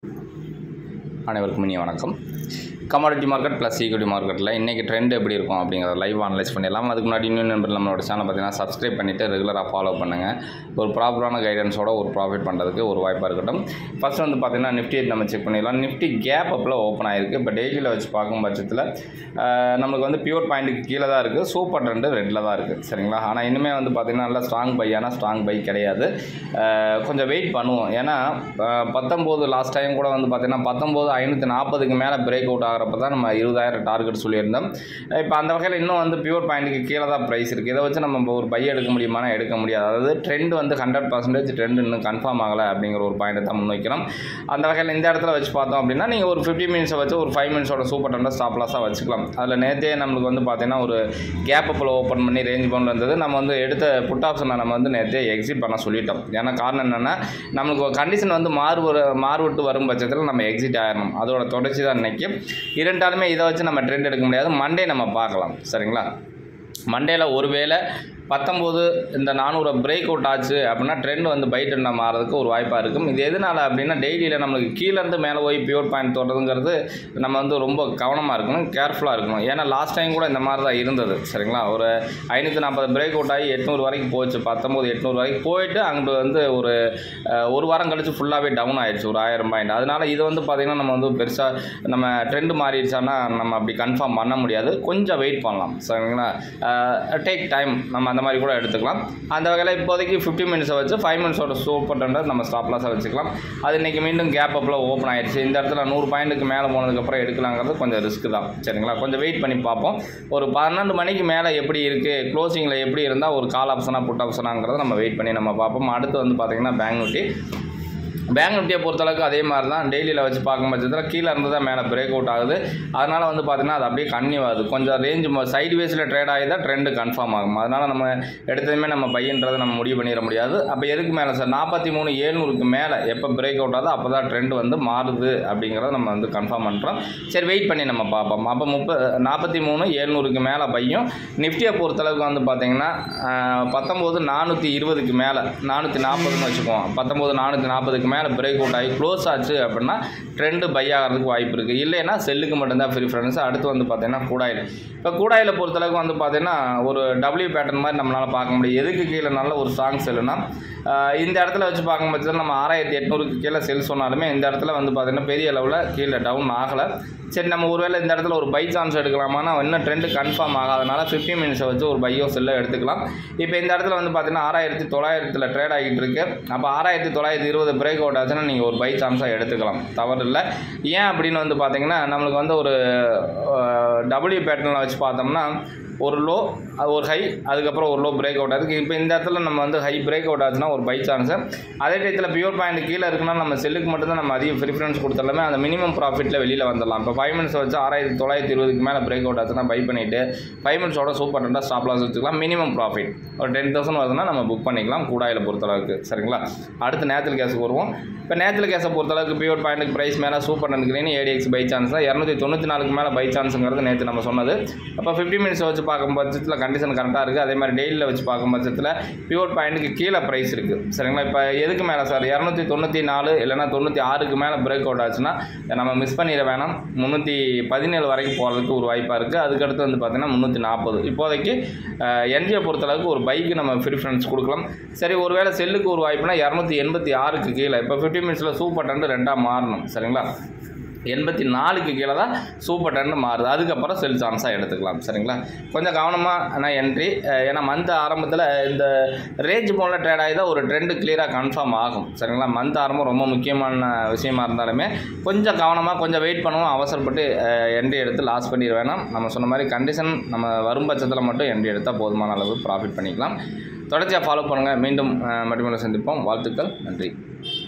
அனைவருக்கும் இனிய வணக்கம் கமாடிட்டி மார்க்கெட் ப்ளஸ் ஈக்விட்டி மார்க்கெட்டில் இன்றைக்கி ட்ரெண்ட் எப்படி இருக்கும் அப்படிங்கிறத லைவ் அனலைஸ் பண்ணிடலாம் அதுக்கு முன்னாடி இன்னும் நம்பர் நம்மளோட சேனல் பார்த்தீங்கன்னா சப்ஸ்கிரைப் பண்ணிவிட்டு ரெகுலராக ஃபாலோ பண்ணுங்கள் ஒரு ப்ராப்பரான கைடன்ஸோட ஒரு ப்ராஃபிட் பண்ணுறதுக்கு ஒரு வாய்ப்பாக இருக்கட்டும் ஃபஸ்ட் வந்து பார்த்தீங்கன்னா நிஃப்டி நம்ம செக் பண்ணிடலாம் நிஃப்டி கேப் அப்பில் ஓப்பன் ஆயிருக்கு இப்போ டெய்லியில் வச்சு பார்க்கும் பட்சத்தில் ஆஹ், நம்மளுக்கு வந்து பியூர் பாயிண்ட்டுக்கு கீழே தான் இருக்குது சூப்பர் ட்ரெண்டு ரெட்டில் தான் இருக்குது சரிங்களா ஆனால் இனிமேல் வந்து பார்த்திங்கன்னா நல்லா ஸ்ட்ராங் பையான ஸ்ட்ராங் பை கிடையாது ஆஹ், கொஞ்சம் வெயிட் பண்ணுவோம் ஏன்னா ஆஹ், பத்தொம்போது லாஸ்ட் டைம் கூட வந்து பார்த்திங்கன்னா பத்தொம்போது ஐநூற்றி நாற்பதுக்கு மேலே பிரேக் அவுட் ஆகிறப்ப தான் நம்ம இருபதாயிரம் டார்கெட் சொல்லியிருந்தோம் இப்போ அந்த வகையில் இன்னும் வந்து பியூர் பாயிண்ட்டுக்கு கீழே தான் ப்ரைஸ் இருக்குது இதை வச்சு நம்ம ஒரு பை எடுக்க முடியுமானா எடுக்க முடியாது அதாவது ட்ரெண்ட் வந்து ஹண்ட்ரட் பர்சன்டேஜ் ட்ரெண்ட் இன்னும் கன்ஃபார்ம் ஆகலை அப்படிங்கிற ஒரு பாயிண்ட்டை தான் முன்வைக்கிறோம் அந்த வகையில் இந்த இடத்துல வச்சு பார்த்தோம் அப்படின்னா நீங்கள் ஒரு ஃபிஃப்டி மினிட்ஸை வச்சு ஒரு ஃபைவ் மினிட்ஸோட சூப்பர் டெண்டர் ஸ்டாப் லாஸாக வச்சுக்கலாம் அதில் நேற்றே நம்மளுக்கு வந்து பார்த்தீங்கன்னா ஒரு கேப் அப்பில் ஓப்பன் பண்ணி ரேஞ்ச் பவுண்ட் இருந்தது நம்ம வந்து எடுத்த புட் ஆப்ஷனை நம்ம வந்து நேற்றே எக்ஸிட் பண்ண சொல்லிட்டோம் ஏன்னா காரணம் என்னென்னா நம்மளுக்கு ஒரு கண்டிஷன் வந்து மாறு மாறுபட்டு வரும் பட்சத்தில் நம்ம எக்ஸிட் ஆயிடணும் அதோட தொடர்ச்சி தான் இன்றைக்கி இரண்டாலுமே இதை வச்சு நம்ம ட்ரெண்ட் எடுக்க முடியாது மண்டே நம்ம பார்க்கலாம் சரிங்களா மண்டேல ஒருவேளை பத்தொம்போது இந்த நானூறு பிரேக் அவுட் ஆச்சு அப்படின்னா ட்ரெண்ட் வந்து பை ட்ரெண்டாக மாறதுக்கு ஒரு வாய்ப்பாக இருக்கும் இது எதனால் அப்படின்னா டெய்லியில் நம்மளுக்கு கீழேருந்து மேலே போய் பியூர் பாயிண்ட் தொடுறதுங்கிறது நம்ம வந்து ரொம்ப கவனமாக இருக்கணும் கேர்ஃபுல்லாக இருக்கணும் ஏன்னா லாஸ்ட் டைம் கூட இந்த மாதிரி தான் இருந்தது சரிங்களா ஒரு ஐநூற்றி நாற்பது பிரேக் அவுட் ஆகி எட்நூறு வரைக்கும் போச்சு பத்தொம்போது எட்நூறு வரைக்கும் போயிட்டு அங்கிட்டு வந்து ஒரு அஹ், ஒரு வாரம் கழிச்சு ஃபுல்லாகவே டவுன் ஆயிடுச்சு ஒரு ஆயிரம் பாயிண்ட் அதனால் இது வந்து பார்த்திங்கன்னா நம்ம வந்து பெருசாக நம்ம ட்ரெண்ட் மாறிடுச்சானா நம்ம அப்படி கன்ஃபார்ம் பண்ண முடியாது கொஞ்சம் வெயிட் பண்ணலாம் சரிங்களா டேக் டைம் நம்ம அந்த மாதிரி கூட எடுத்துக்கலாம் அந்த வகையில் இப்போதைக்கு ஃபிஃப்டி மினிட்ஸை வச்சு ஃபைவ் மினிட்ஸோட சூப்பர் டெண்டர் நம்ம ஸ்டாப் லாஸாக வச்சுக்கலாம் அது இன்றைக்கி மீண்டும் கேப் அப்பில் ஓப்பன் ஆயிடுச்சு இந்த இடத்துல நூறு பாயிண்ட்டுக்கு மேலே போனதுக்கப்புறம் எடுக்கலாங்கிறது கொஞ்சம் ரிஸ்க் தான் சரிங்களா கொஞ்சம் வெயிட் பண்ணி பார்ப்போம் ஒரு பன்னெண்டு மணிக்கு மேலே எப்படி இருக்குது க்ளோசிங்கில் எப்படி இருந்தால் ஒரு கால் ஆப்ஷனாக புட் ஆப்ஷனாங்கிறத நம்ம வெயிட் பண்ணி நம்ம பார்ப்போம் அடுத்து வந்து பார்த்திங்கன்னா பேங்க் நிஃப்டி பேங்க் நிஃப்டியை பொறுத்தளவுக்கு அதே மாதிரி தான் டெய்லியில் வச்சு பார்க்கும் பட்சத்தில் கீழே இருந்து தான் மேலே பிரேக் அவுட் ஆகுது அதனால் வந்து பார்த்தீங்கன்னா அது அப்படியே கன்னியூ ஆகுது கொஞ்சம் ரேஞ்ச் சைடு வேஸில் ட்ரேட் ஆகி தான் ட்ரெண்டு கன்ஃபார்ம் ஆகும் அதனால் நம்ம எடுத்ததுமே நம்ம பையன்றதை நம்ம முடிவு பண்ணிட முடியாது அப்போ எதுக்கு மேலே சார் நாற்பத்தி மூணு ஏழ்நூறுக்கு மேலே எப்போ பிரேக் அவுட் ஆகுதோ அப்போ தான் ட்ரெண்ட் வந்து மாறுது அப்படிங்கிறத நம்ம வந்து கன்ஃபார்ம் பண்ணுறோம் சரி வெயிட் பண்ணி நம்ம பார்ப்போம் அப்போ முப்ப நாற்பத்தி மூணு ஏழ்நூறுக்கு மேலே பையும் நிஃப்டியை பொறுத்தளவுக்கு வந்து பார்த்தீங்கன்னா பத்தொம்போது நானூற்றி இருபதுக்கு மேலே நானூற்றி நாற்பதுன்னு வச்சுக்குவோம் பத்தொம்போது நானூற்றி நாற்பதுக்கு மேலே பிரேக் அவுட் ஆகி க்ளோஸ் ஆச்சு அப்படின்னா ட்ரெண்டு பை ஆகிறதுக்கு வாய்ப்பு இருக்குது இல்லைன்னா செல்லுக்கு மட்டும்தான் ப்ரிஃபரன்ஸ் அடுத்து வந்து பார்த்தீங்கன்னா கூடாயில் இப்போ கூடாயில் பொறுத்தளவுக்கு வந்து பார்த்தீங்கன்னா ஒரு டபிள்யூ பேட்டர்ன் மாதிரி நம்மளால் பார்க்க முடியும் எதுக்கு கீழே நல்ல ஒரு ஸ்ட்ராங் செல்லுனா ஆஹ் இந்த இடத்துல வச்சு பார்க்கும் பட்சத்தில் நம்ம ஆறாயிரத்தி எட்நூறுக்கு கீழே செல் சொன்னாலுமே இந்த இடத்துல வந்து பார்த்தீங்கன்னா பெரிய அளவில் கீழே டவுன் ஆகலை சரி நம்ம ஒருவேளை இந்த இடத்துல ஒரு பை சான்ஸ் எடுக்கலாமான்னா இன்னும் ட்ரெண்டு கன்ஃபார்ம் ஆகாதனால ஃபிஃப்டி மினிட்ஸை வச்சு ஒரு பையோ செல்லோ எடுத்துக்கலாம் இப்போ இந்த இடத்துல வந்து பார்த்தீங்கன்னா ஆறாயிரத்தி தொள்ளாயிரத்தில் ட்ரேட் ஆகிட்டு இருக்கு அப்போ ஆறாயிரத்தி தொள்ளாயிரத்தி இருபது பிரேக் அவுட் ஆச்சுன்னா நீங்கள் ஒரு பை சான்ஸாக எடுத்துக்கலாம் தவறு இல்லை ஏன் அப்படின்னு வந்து பார்த்தீங்கன்னா நம்மளுக்கு வந்து ஒரு டபிள்யூ பேட்டர்னில் வச்சு பார்த்தோம்னா ஒரு லோ ஒரு ஹை அதுக்கப்புறம் ஒரு லோ பிரேக் அவுட் ஆகுது இப்போ இந்த இடத்துல நம்ம வந்து ஹை பிரேக் அவுட் ஆச்சுன்னா ஒரு பை சான்ஸு அதே டயத்தில் பியூர் பாயிண்ட் கீழே இருக்குன்னா நம்ம செல்லுக்கு மட்டும் தான் நம்ம அதிக ப்ரிஃபரன்ஸ் கொடுத்தாலுமே அந்த மினிமம் ப்ராஃபிட்டில் வெளியில் வந்துடலாம் இப்போ ஃபைவ் மினிட்ஸ் வச்சு ஆறாயிரத்தி தொள்ளாயிரத்தி இருபதுக்கு மேலே பிரேக் அவுட் ஆச்சுன்னா பை பண்ணிவிட்டு ஃபைவ் மினிட்ஸோட சூப்பர் ரெண்டாக ஸ்டாப் லாஸ் வச்சுக்கலாம் மினிமம் ப்ராஃபிட் ஒரு டென் தௌசண்ட் வருதுன்னா நம்ம புக் பண்ணிக்கலாம் கூடாயில் பொறுத்தளவுக்கு சரிங்களா அடுத்து நேச்சல் கேஸுக்கு வருவோம் இப்போ நேச்சல் கேஸை பொறுத்தளவுக்கு பியூர் பாயிண்ட்டுக்கு ப்ரைஸ் மேலே சூப்பர் நினைக்கிறேன் ஏடிஎக்ஸ் பை சான்ஸ் தான் இரநூத்தி தொண்ணூற்றி நாலுக்கு மேலே பை சான்ஸுங்கிறது நேற்று நம்ம சொன்னது அப்போ ஃபிஃப்டி மினிட்ஸ் வச்சு பார்க்கும் பட்சத்தில் கண்டிஷன் கரெக்டாக இருக்குது அதே மாதிரி டெய்லியில் வச்சு பார்க்கும் பட்சத்தில் பியூர் பாயிண்ட்டுக்கு கீழே ப்ரைஸ் இருக்குது சரிங்களா இப்போ எதுக்கு மேலே சார் இரநூத்தி தொண்ணூற்றி நாலு இல்லைனா தொண்ணூற்றி ஆறுக்கு மேலே பிரேக் அவுட் ஆச்சுன்னா இதை நம்ம மிஸ் பண்ணிட வேணாம் முந்நூற்றி பதினேழு வரைக்கும் போகிறதுக்கு ஒரு வாய்ப்பாக இருக்குது அதுக்கடுத்து வந்து பார்த்தீங்கன்னா முந்நூற்றி நாற்பது இப்போதைக்கு என்ஜியை பொறுத்தளவுக்கு ஒரு பைக்கு நம்ம ப்ரிஃபரன்ஸ் கொடுக்கலாம் சரி ஒருவேளை செல்லுக்கு ஒரு வாய்ப்புனா இரநூத்தி எண்பத்தி ஆறுக்கு கீழே இப்போ ஃபிஃப்டி மினிட்ஸில் சூப்பர் டண்டு ரெண்டாக மாறணும் சரிங்களா எண்பத்தி நாலுக்கு கீழே தான் சூப்பர் டன்னு மாறுது அதுக்கப்புறம் செல் சான்ஸாக எடுத்துக்கலாம் சரிங்களா கொஞ்சம் கவனமாக ஆனால் என்ட்ரி ஏன்னா மந்த் ஆரம்பத்தில் இந்த ரேஞ்ச் போனில் ட்ரேட் ஆகி தான் ஒரு ட்ரெண்டு கிளியராக கன்ஃபார்ம் ஆகும் சரிங்களா மந்த் ஆரம்பம் ரொம்ப முக்கியமான விஷயமா இருந்தாலுமே கொஞ்சம் கவனமாக கொஞ்சம் வெயிட் பண்ணுவோம் அவசரப்பட்டு என்ட்ரி எடுத்து லாஸ் பண்ணிட வேணாம் நம்ம சொன்ன மாதிரி கண்டிஷன் நம்ம வரும் பட்சத்தில் மட்டும் என்ட்ரி எடுத்தால் போதுமான அளவு ப்ராஃபிட் பண்ணிக்கலாம் தொடர்ச்சியாக ஃபாலோ பண்ணுங்கள் மீண்டும் மட்டுமே சந்திப்போம் வாழ்த்துக்கள் நன்றி